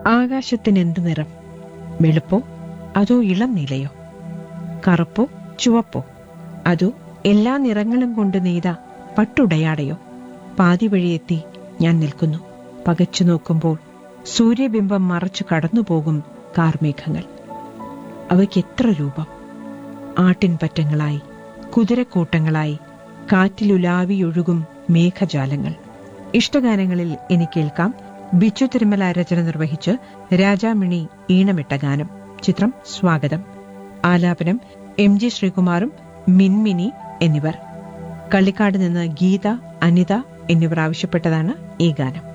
ആകാശത്തിന് എന്ത് നിറം വെളുപ്പോ അതോ ഇളം നീലയോ കറുപ്പോ ചുവപ്പോ അതോ എല്ലാ നിറങ്ങളും കൊണ്ട് നെയ്ത പട്ടുടയാടയോ പാതി വഴിയെത്തി ഞാൻ നിൽക്കുന്നു പകച്ചു നോക്കുമ്പോൾ സൂര്യബിംബം മറച്ചു കടന്നുപോകും കാർമേഘങ്ങൾ അവയ്ക്ക് എത്ര രൂപം ആട്ടിൻപറ്റങ്ങളായി കുതിരക്കൂട്ടങ്ങളായി കാറ്റിലുലാവിയൊഴുകും മേഘജാലങ്ങൾ ഇഷ്ടഗാനങ്ങളിൽ ഇനി കേൾക്കാം ബിച്ചു തിരുമല രചന നിർവഹിച്ച് രാജാമിണി ഈണമിട്ട ഗാനം ചിത്രം സ്വാഗതം ആലാപനം എം ജി ശ്രീകുമാറും മിൻമിനി എന്നിവർ കള്ളിക്കാട് നിന്ന് ഗീത അനിത എന്നിവർ ആവശ്യപ്പെട്ടതാണ് ഈ ഗാനം